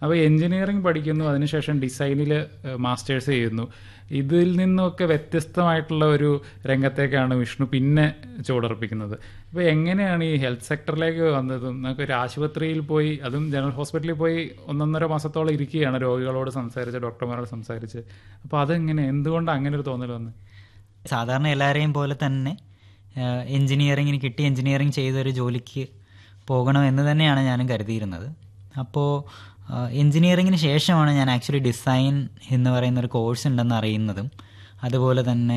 അപ്പോൾ എഞ്ചിനീയറിംഗ് പഠിക്കുന്നു അതിനുശേഷം ഡിസൈനിൽ മാസ്റ്റേഴ്സ് ചെയ്യുന്നു ഇതിൽ നിന്നൊക്കെ വ്യത്യസ്തമായിട്ടുള്ള ഒരു രംഗത്തേക്കാണ് വിഷ്ണു പിന്നെ ചുവടുറപ്പിക്കുന്നത് അപ്പോൾ എങ്ങനെയാണ് ഈ ഹെൽത്ത് സെക്ടറിലേക്ക് വന്നതും നമുക്ക് ഒരു ആശുപത്രിയിൽ പോയി അതും ജനറൽ ഹോസ്പിറ്റലിൽ പോയി ഒന്നൊന്നര മാസത്തോളം ഇരിക്കുകയാണ് രോഗികളോട് സംസാരിച്ച് ഡോക്ടർമാരോട് സംസാരിച്ച് അപ്പോൾ അതെങ്ങനെ എന്തുകൊണ്ട് അങ്ങനെ ഒരു തോന്നൽ വന്നത് സാധാരണ എല്ലാവരെയും പോലെ തന്നെ എൻജിനീയറിങ്ങിന് കിട്ടി എൻജിനീയറിങ് ചെയ്തൊരു ജോലിക്ക് പോകണം എന്ന് തന്നെയാണ് ഞാനും കരുതിയിരുന്നത് അപ്പോൾ എൻജിനീയറിങ്ങിന് ശേഷമാണ് ഞാൻ ആക്ച്വലി ഡിസൈൻ എന്ന് പറയുന്ന ഒരു കോഴ്സ് ഉണ്ടെന്ന് അറിയുന്നതും അതുപോലെ തന്നെ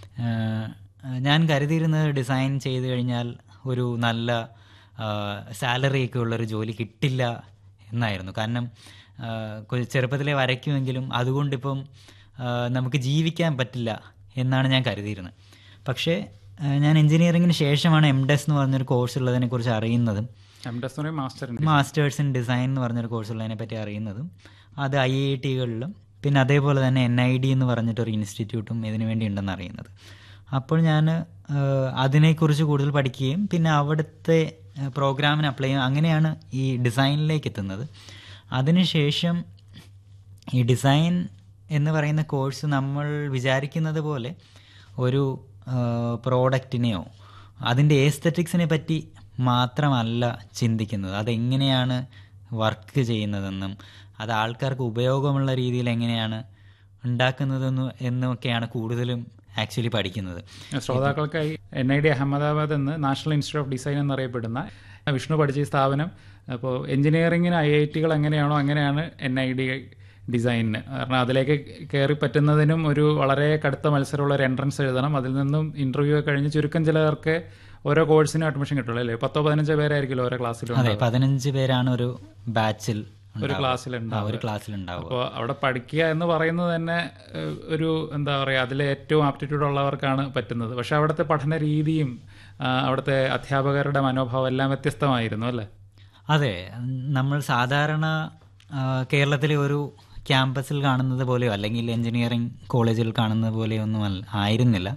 ഞാൻ കരുതിയിരുന്നത് ഡിസൈൻ ചെയ്ത് കഴിഞ്ഞാൽ ഒരു നല്ല സാലറി ഒക്കെ ഉള്ളൊരു ജോലി കിട്ടില്ല എന്നായിരുന്നു കാരണം ചെറുപ്പത്തിലെ വരയ്ക്കുമെങ്കിലും അതുകൊണ്ടിപ്പം നമുക്ക് ജീവിക്കാൻ പറ്റില്ല എന്നാണ് ഞാൻ കരുതിയിരുന്നത് പക്ഷേ ഞാൻ എഞ്ചിനീയറിങ്ങിന് ശേഷമാണ് എം ഡെസ് എന്ന് പറഞ്ഞൊരു കോഴ്സ് ഉള്ളതിനെക്കുറിച്ച് അറിയുന്നതും മാസ്റ്റേഴ്സ് ഇൻ ഡിസൈൻ എന്ന് പറഞ്ഞൊരു കോഴ്സ് ഉള്ളതിനെ പറ്റി അറിയുന്നതും അത് ഐ ഐ ടികളിലും പിന്നെ അതേപോലെ തന്നെ എൻ ഐ ഡി എന്ന് പറഞ്ഞിട്ടൊരു ഇൻസ്റ്റിറ്റ്യൂട്ടും ഇതിനു വേണ്ടി ഉണ്ടെന്ന് അറിയുന്നത് അപ്പോൾ ഞാൻ അതിനെക്കുറിച്ച് കൂടുതൽ പഠിക്കുകയും പിന്നെ അവിടുത്തെ പ്രോഗ്രാമിന് അപ്ലൈ ചെയ്യും അങ്ങനെയാണ് ഈ ഡിസൈനിലേക്ക് എത്തുന്നത് അതിനുശേഷം ഈ ഡിസൈൻ എന്ന് പറയുന്ന കോഴ്സ് നമ്മൾ വിചാരിക്കുന്നത് പോലെ ഒരു പ്രോഡക്റ്റിനെയോ അതിൻ്റെ ഏസ്തറ്റിക്സിനെ പറ്റി മാത്രമല്ല ചിന്തിക്കുന്നത് അതെങ്ങനെയാണ് വർക്ക് ചെയ്യുന്നതെന്നും അത് ആൾക്കാർക്ക് ഉപയോഗമുള്ള രീതിയിൽ എങ്ങനെയാണ് ഉണ്ടാക്കുന്നതെന്നും എന്നൊക്കെയാണ് കൂടുതലും ആക്ച്വലി പഠിക്കുന്നത് ശ്രോതാക്കൾക്കായി എൻ ഐ ഡി അഹമ്മദാബാദ് എന്ന് നാഷണൽ ഇൻസ്റ്റിറ്റ്യൂട്ട് ഓഫ് ഡിസൈൻ എന്നറിയപ്പെടുന്ന വിഷ്ണു പഠിച്ച ഈ സ്ഥാപനം അപ്പോൾ എഞ്ചിനീയറിങ്ങിന് ഐ ഐ ടികൾ എങ്ങനെയാണോ അങ്ങനെയാണ് എൻ ഐ ഡി ഡിസൈനിന് കാരണം അതിലേക്ക് കയറി പറ്റുന്നതിനും ഒരു വളരെ കടുത്ത മത്സരമുള്ള ഒരു എൻട്രൻസ് എഴുതണം അതിൽ നിന്നും ഇൻ്റർവ്യൂ കഴിഞ്ഞ് ചുരുക്കം ചിലർക്ക് ഓരോ കോഴ്സിനും അഡ്മിഷൻ കിട്ടുള്ളൂ അല്ലേ പത്തോ പതിനഞ്ചോ പേരായിരിക്കും ഓരോ ക്ലാസ്സിലും അതെ പതിനഞ്ച് പേരാണ് ഒരു ബാച്ചിൽ ഒരു ക്ലാസ്സിൽ ഒരു ക്ലാസ്സിൽ ഉണ്ടാവും അപ്പോൾ അവിടെ പഠിക്കുക എന്ന് പറയുന്നത് തന്നെ ഒരു എന്താ പറയുക അതിലെ ഏറ്റവും ആപ്റ്റിറ്റ്യൂഡ് ഉള്ളവർക്കാണ് പറ്റുന്നത് പക്ഷെ അവിടുത്തെ പഠന രീതിയും അവിടുത്തെ അധ്യാപകരുടെ മനോഭാവം എല്ലാം വ്യത്യസ്തമായിരുന്നു അല്ലേ അതെ നമ്മൾ സാധാരണ കേരളത്തിലെ ഒരു ക്യാമ്പസിൽ കാണുന്നത് പോലെയോ അല്ലെങ്കിൽ എഞ്ചിനീയറിംഗ് കോളേജിൽ കാണുന്നത് പോലെയോ ഒന്നും ആയിരുന്നില്ല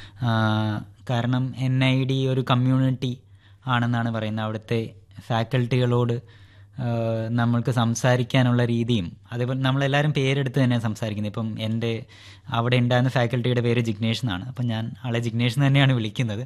കാരണം എൻ ഐ ഡി ഒരു കമ്മ്യൂണിറ്റി ആണെന്നാണ് പറയുന്നത് അവിടുത്തെ ഫാക്കൽറ്റികളോട് നമ്മൾക്ക് സംസാരിക്കാനുള്ള രീതിയും അതേപോലെ നമ്മളെല്ലാവരും പേരെടുത്ത് തന്നെ സംസാരിക്കുന്നത് ഇപ്പം എൻ്റെ അവിടെ ഉണ്ടായിരുന്ന ഫാക്കൽറ്റിയുടെ പേര് ജിഗ്നേഷ് എന്നാണ് അപ്പം ഞാൻ ആളെ ജിഗ്നേഷ് തന്നെയാണ് വിളിക്കുന്നത്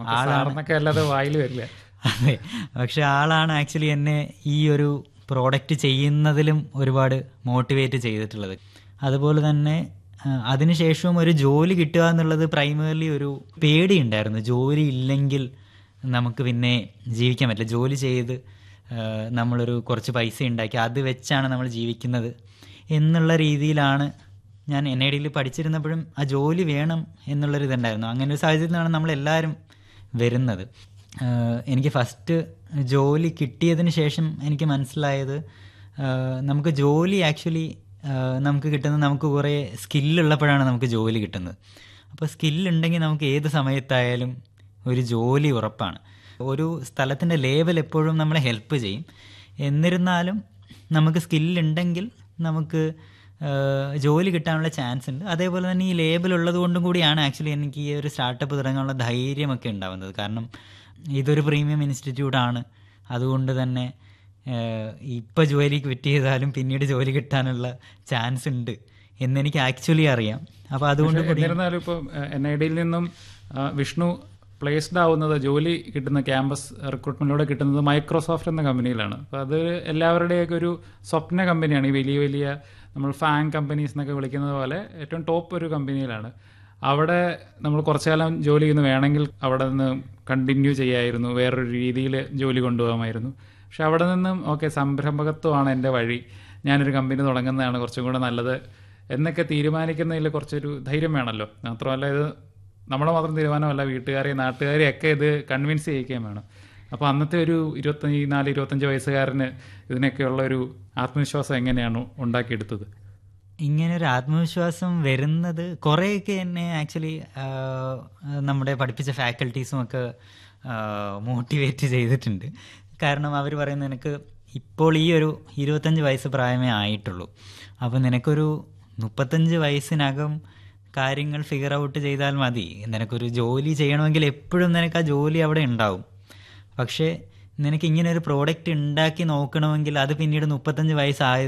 ആളാണ് വായിൽ വരില്ല അതെ പക്ഷെ ആളാണ് ആക്ച്വലി എന്നെ ഈ ഒരു പ്രോഡക്റ്റ് ചെയ്യുന്നതിലും ഒരുപാട് മോട്ടിവേറ്റ് ചെയ്തിട്ടുള്ളത് അതുപോലെ തന്നെ അതിനുശേഷവും ഒരു ജോലി കിട്ടുക എന്നുള്ളത് പ്രൈമറിലി ഒരു പേടി ഉണ്ടായിരുന്നു ജോലി ഇല്ലെങ്കിൽ നമുക്ക് പിന്നെ ജീവിക്കാൻ പറ്റില്ല ജോലി ചെയ്ത് നമ്മളൊരു കുറച്ച് പൈസ ഉണ്ടാക്കി അത് വെച്ചാണ് നമ്മൾ ജീവിക്കുന്നത് എന്നുള്ള രീതിയിലാണ് ഞാൻ എൻ ഐ ഡിയിൽ പഠിച്ചിരുന്നപ്പോഴും ആ ജോലി വേണം എന്നുള്ളൊരു ഇതുണ്ടായിരുന്നു അങ്ങനെ ഒരു സാഹചര്യത്തിലാണ് നമ്മളെല്ലാവരും വരുന്നത് എനിക്ക് ഫസ്റ്റ് ജോലി കിട്ടിയതിന് ശേഷം എനിക്ക് മനസ്സിലായത് നമുക്ക് ജോലി ആക്ച്വലി നമുക്ക് കിട്ടുന്നത് നമുക്ക് കുറേ സ്കില്ലുള്ളപ്പോഴാണ് നമുക്ക് ജോലി കിട്ടുന്നത് അപ്പോൾ സ്കില്ലുണ്ടെങ്കിൽ നമുക്ക് ഏത് സമയത്തായാലും ഒരു ജോലി ഉറപ്പാണ് ഒരു സ്ഥലത്തിൻ്റെ ലേബൽ എപ്പോഴും നമ്മളെ ഹെൽപ്പ് ചെയ്യും എന്നിരുന്നാലും നമുക്ക് സ്കില്ലുണ്ടെങ്കിൽ നമുക്ക് ജോലി കിട്ടാനുള്ള ചാൻസ് ഉണ്ട് അതേപോലെ തന്നെ ഈ ലേബൽ ഉള്ളത് കൊണ്ടും കൂടിയാണ് ആക്ച്വലി എനിക്ക് ഈ ഒരു സ്റ്റാർട്ടപ്പ് തുടങ്ങാനുള്ള ധൈര്യമൊക്കെ ഉണ്ടാവുന്നത് കാരണം ഇതൊരു പ്രീമിയം ഇൻസ്റ്റിറ്റ്യൂട്ടാണ് അതുകൊണ്ട് തന്നെ ഇപ്പോൾ ജോലി ക്വിറ്റ് ചെയ്താലും പിന്നീട് ജോലി കിട്ടാനുള്ള ചാൻസ് ഉണ്ട് എന്നെനിക്ക് ആക്ച്വലി അറിയാം അപ്പോൾ അതുകൊണ്ട് എന്നിരുന്നാലും ഇപ്പോൾ എൻ ഐ ഡിയിൽ നിന്നും വിഷ്ണു പ്ലേസ്ഡ് ആവുന്നത് ജോലി കിട്ടുന്ന ക്യാമ്പസ് റിക്രൂട്ട്മെന്റിലൂടെ കിട്ടുന്നത് മൈക്രോസോഫ്റ്റ് എന്ന കമ്പനിയിലാണ് അപ്പോൾ അത് എല്ലാവരുടെയൊക്കെ ഒരു സ്വപ്ന കമ്പനിയാണ് ഈ വലിയ വലിയ നമ്മൾ ഫാൻ കമ്പനീസ് എന്നൊക്കെ വിളിക്കുന്നത് പോലെ ഏറ്റവും ടോപ്പ് ഒരു കമ്പനിയിലാണ് അവിടെ നമ്മൾ കുറച്ചു കാലം ജോലി ചെയ്യുന്നു വേണമെങ്കിൽ അവിടെ നിന്ന് കണ്ടിന്യൂ ചെയ്യായിരുന്നു വേറൊരു രീതിയിൽ ജോലി കൊണ്ടുപോകാമായിരുന്നു പക്ഷെ അവിടെ നിന്നും ഓക്കെ സംരംഭകത്വമാണ് എൻ്റെ വഴി ഞാനൊരു കമ്പനി തുടങ്ങുന്നതാണ് കുറച്ചും കൂടെ നല്ലത് എന്നൊക്കെ തീരുമാനിക്കുന്നതിൽ കുറച്ചൊരു ധൈര്യം വേണമല്ലോ മാത്രമല്ല ഇത് നമ്മുടെ മാത്രം തീരുമാനമല്ല വീട്ടുകാരെയും നാട്ടുകാരെയും ഒക്കെ ഇത് കൺവിൻസ് ചെയ്യിക്കുകയും വേണം അപ്പോൾ അന്നത്തെ ഒരു ഇരുപത്തഞ്ച് നാല് ഇരുപത്തഞ്ച് വയസ്സുകാരന് ഇതിനൊക്കെയുള്ള ഒരു ആത്മവിശ്വാസം എങ്ങനെയാണ് ഉണ്ടാക്കിയെടുത്തത് ഇങ്ങനെ ഒരു ആത്മവിശ്വാസം വരുന്നത് കുറേയൊക്കെ എന്നെ ആക്ച്വലി നമ്മുടെ പഠിപ്പിച്ച ഫാക്കൽറ്റീസും ഒക്കെ മോട്ടിവേറ്റ് ചെയ്തിട്ടുണ്ട് കാരണം അവർ പറയുന്നത് നിനക്ക് ഇപ്പോൾ ഈ ഒരു ഇരുപത്തഞ്ച് വയസ്സ് പ്രായമേ ആയിട്ടുള്ളൂ അപ്പോൾ നിനക്കൊരു മുപ്പത്തഞ്ച് വയസ്സിനകം കാര്യങ്ങൾ ഫിഗർ ഔട്ട് ചെയ്താൽ മതി നിനക്കൊരു ജോലി ചെയ്യണമെങ്കിൽ എപ്പോഴും നിനക്ക് ആ ജോലി അവിടെ ഉണ്ടാവും പക്ഷേ നിനക്ക് ഇങ്ങനെ ഒരു പ്രോഡക്റ്റ് ഉണ്ടാക്കി നോക്കണമെങ്കിൽ അത് പിന്നീട് മുപ്പത്തഞ്ച് വയസ്സായ